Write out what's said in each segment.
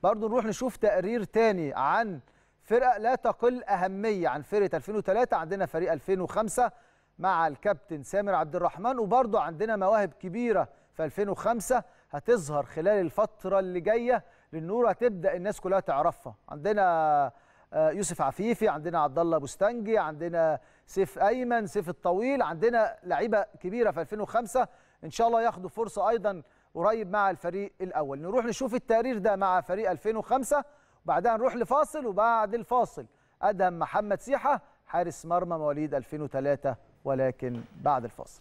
برضو نروح نشوف تقرير تاني عن فرقه لا تقل اهميه عن فرقه 2003 عندنا فريق 2005 مع الكابتن سامر عبد الرحمن وبرضو عندنا مواهب كبيره في 2005 هتظهر خلال الفتره اللي جايه للنور هتبدا الناس كلها تعرفها عندنا يوسف عفيفي عندنا عبد الله بوستنجي عندنا سيف ايمن سيف الطويل عندنا لعيبه كبيره في 2005 ان شاء الله ياخدوا فرصه ايضا قريب مع الفريق الاول نروح نشوف التقرير ده مع فريق 2005 وبعدها نروح لفاصل وبعد الفاصل ادهم محمد سيحه حارس مرمى مواليد 2003 ولكن بعد الفاصل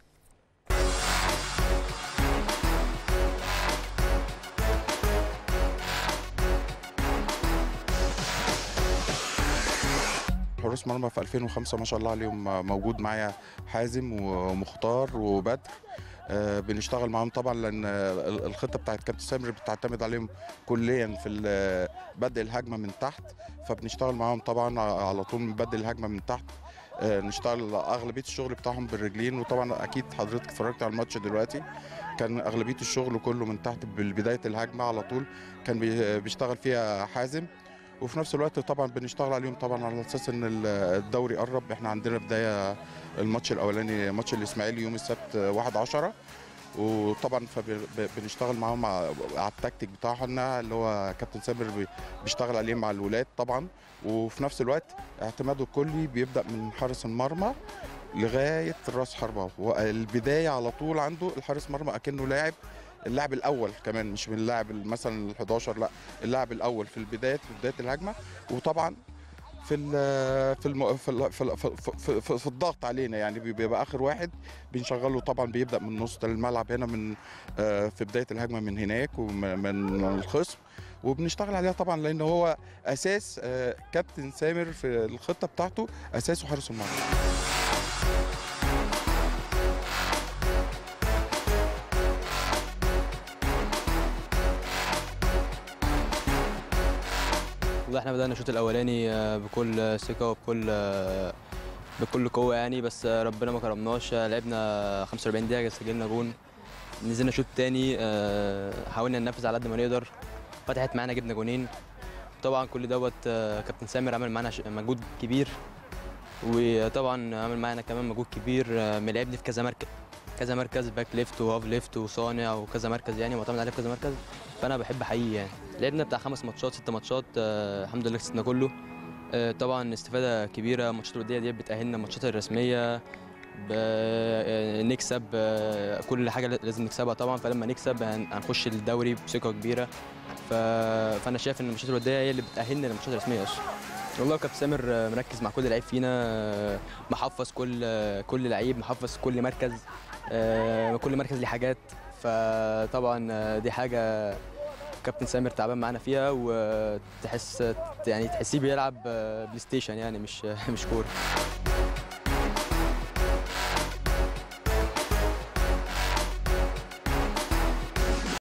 حراس مرمى في 2005 ما شاء الله عليهم موجود معايا حازم ومختار وبدر آه بنشتغل معاهم طبعا لان الخطه بتاعت كابتن سامر بتعتمد عليهم كليا في بدء الهجمه من تحت فبنشتغل معاهم طبعا على طول من بدء الهجمه من تحت آه نشتغل اغلبيه الشغل بتاعهم بالرجلين وطبعا اكيد حضرتك اتفرجت على الماتش دلوقتي كان اغلبيه الشغل كله من تحت بدايه الهجمه على طول كان بيشتغل فيها حازم وفي نفس الوقت طبعا بنشتغل عليهم طبعا على اساس ان الدوري قرب احنا عندنا بدايه الماتش الاولاني ماتش الاسماعيلي يوم السبت 1 10 وطبعا فبنشتغل معاهم على التكتيك بتاعنا اللي هو كابتن سامر بيشتغل عليه مع الولاد طبعا وفي نفس الوقت اعتماده الكلي بيبدا من حارس المرمى لغايه راس حربه والبدايه على طول عنده الحارس مرمى اكنه لاعب اللاعب الاول كمان مش من اللاعب مثلا ال 11 لا اللاعب الاول في البدايه في بدايه الهجمه وطبعا في ال في الم في ال في, ال في, في, في الضغط علينا يعني بيبقى اخر واحد بنشغله طبعا بيبدا من نص الملعب هنا من في بدايه الهجمه من هناك ومن الخصم وبنشتغل عليها طبعا لان هو اساس كابتن سامر في الخطه بتاعته اساسه حارس المرمى والله احنا بدأنا الشوط الأولاني بكل ثقة وبكل بكل قوة يعني بس ربنا ما كرمناش لعبنا 45 دقيقة سجلنا جون نزلنا شوط تاني حاولنا ننفذ على قد ما نقدر فتحت معانا جبنا جونين طبعا كل دوت كابتن سامر عمل معانا مجهود كبير وطبعا عمل معانا كمان مجهود كبير ملعبني في كذا مركز كذا مركز باك ليفت وهاف ليفت وصانع وكذا مركز يعني معتمد عليه في كذا مركز فانا بحب احييه يعني لعبنا بتاع خمس ماتشات ست ماتشات آه الحمد لله كسبنا كله آه طبعا استفاده كبيره الماتشات الوديه دي بتاهلنا الماتشات الرسميه نكسب آه كل حاجه لازم نكسبها طبعا فلما نكسب هنخش الدوري بثقه كبيره فانا شايف ان الماتشات الوديه هي اللي بتاهلنا للماتشات الرسميه اصلا والله كابتن سامر مركز مع كل لعيب فينا محفظ كل كل لعيب محفظ كل مركز كل مركز ليه حاجات فطبعا دي حاجه كابتن سامر تعبان معانا فيها وتحس يعني تحسيه بيلعب بلاي ستيشن يعني مش مش كوره